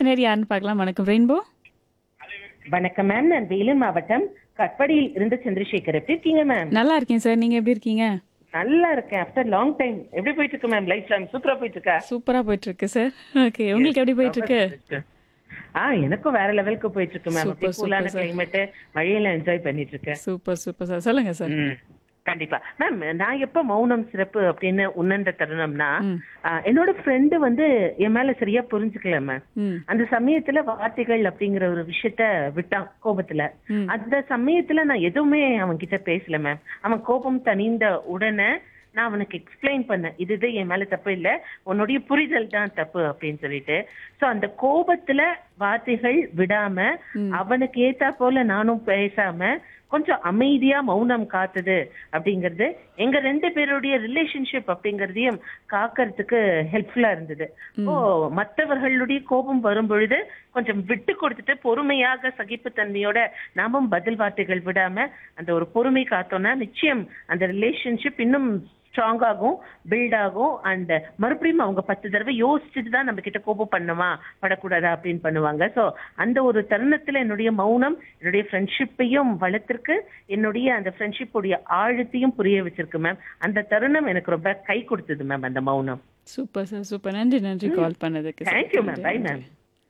நேர் யாருன்னு பார்க்கலாம் வணக்கம் ரெயின்போ வணக்கம் மேம் நான் வேலூர் மாவட்டம் கட்படியில் இருந்து சந்திரசேகர் எப்படி இருக்கீங்க மேம் நல்லா இருக்கேன் சார் நீங்க எப்படி இருக்கீங்க நல்லா இருக்கேன் ஆஃப்டர் லாங் டைம் எப்படி போயிட்டு இருக்கு மேம் லைஃப் டைம் சூப்பரா போயிட்டு இருக்கா சூப்பரா போயிட்டு இருக்கு சார் ஓகே உங்களுக்கு எப்படி போயிட்டு இருக்கு ஆ எனக்கும் வேற லெவலுக்கு போயிட்டு இருக்கு மேம் Super, அப்படியே கூலான super, sir. கிளைமேட் மழையில என்ஜாய் பண்ணிட்டு இருக்கேன் சூப்பர் சூப்பர் சார் சொல்லுங்க சார் ம், கண்டிப்பா மேம் நான் எப்ப மௌனம் சிறப்பு அப்படின்னு உணர்ந்த தருணம்னா ம். ஆ, என்னோட ஃப்ரெண்டு வந்து என் மேல சரியா புரிஞ்சுக்கல மேம் ம் அந்த சமயத்துல வார்த்தைகள் அப்படிங்கிற ஒரு விஷயத்த விட்டான் கோபத்துல ம். அந்த சமயத்துல நான் எதுவுமே அவன் கிட்ட பேசல மேம் அவன் கோபம் தணிந்த உடனே நான் அவனுக்கு எக்ஸ்பிளைன் பண்ணேன் இதுது என் மேல தப்பு இல்ல உன்னுடைய புரிதல் தான் தப்பு அப்படின்னு சொல்லிட்டு சோ அந்த கோபத்துல வார்த்தைகள் விடாம அவனுக்கு ஏத்தா போல நானும் பேசாம கொஞ்சம் அமைதியா மௌனம் காத்தது அப்படிங்கிறது எங்க ரெண்டு பேருடைய ரிலேஷன்ஷிப் அப்படிங்கறதையும் காக்கறதுக்கு ஹெல்ப்ஃபுல்லா இருந்தது ஓ மற்றவர்களுடைய கோபம் வரும் பொழுது கொஞ்சம் விட்டு கொடுத்துட்டு பொறுமையாக சகிப்புத்தன்மையோட நாமும் பதில் வார்த்தைகள் விடாம அந்த ஒரு பொறுமை காத்தோம்னா நிச்சயம் அந்த ரிலேஷன்ஷிப் இன்னும் ஸ்ட்ராங் ஆகும் பில்ட் ஆகும் அண்ட் மறுபடியும் அவங்க பத்து தடவை யோசிச்சுட்டு தான் நம்ம கிட்ட கோபம் பண்ணுமா படக்கூடாதா அப்படின்னு பண்ணுவாங்க சோ அந்த ஒரு தருணத்துல என்னுடைய மௌனம் என்னுடைய ஃப்ரெண்ட்ஷிப்பையும் வளர்த்திருக்கு என்னுடைய அந்த ஃப்ரெண்ட்ஷிப்புடைய ஆழத்தையும் புரிய வச்சிருக்கு மேம் அந்த தருணம் எனக்கு ரொம்ப கை கொடுத்தது மேம் அந்த மௌனம் சூப்பர் சார் சூப்பர் நன்றி நன்றி கால் பண்ணதுக்கு sir. Thank you ma'am bye ma'am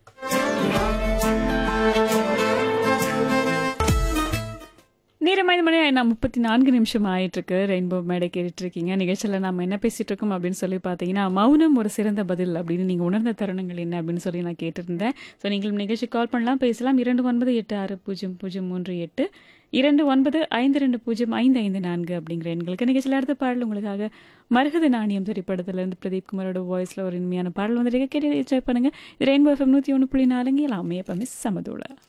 நேரம் ஐந்து மணி நான் முப்பத்தி நான்கு நிமிஷம் ஆயிட்டு இருக்கு ரெயின்போ மேடை கேட்டுட்டு இருக்கீங்க நிகழ்ச்சியில் நம்ம என்ன பேசிட்டு இருக்கோம் அப்படின்னு சொல்லி பார்த்தீங்கன்னா மௌனம் ஒரு சிறந்த பதில் அப்படின்னு நீங்க உணர்ந்த தருணங்கள் என்ன அப்படின்னு சொல்லி நான் கேட்டிருந்தேன் ஸோ நீங்களும் நிகழ்ச்சி கால் பண்ணலாம் பேசலாம் இரண்டு ஒன்பது எட்டு ஆறு பூஜ்ஜியம் பூஜ்ஜியம் மூன்று எட்டு இரண்டு ஒன்பது ஐந்து ரெண்டு பூஜ்ஜியம் ஐந்து ஐந்து நான்கு அப்படிங்கிற எண்களுக்கு நிகழ்ச்சியில் அடுத்த பாடல் உங்களுக்காக மரகத நாணயம் திரைப்படத்துல இருந்து பிரதீப் குமாரோட வாய்ஸ்ல ஒரு இனிமையான பாடல் வந்து கேட்டு என்ஜாய் பண்ணுங்க இது ரெயின்போ எஃப்எம் நூற்றி ஒன்று புள்ளி நாலுங்க எல்லாமே எப்பவுமே சமதோட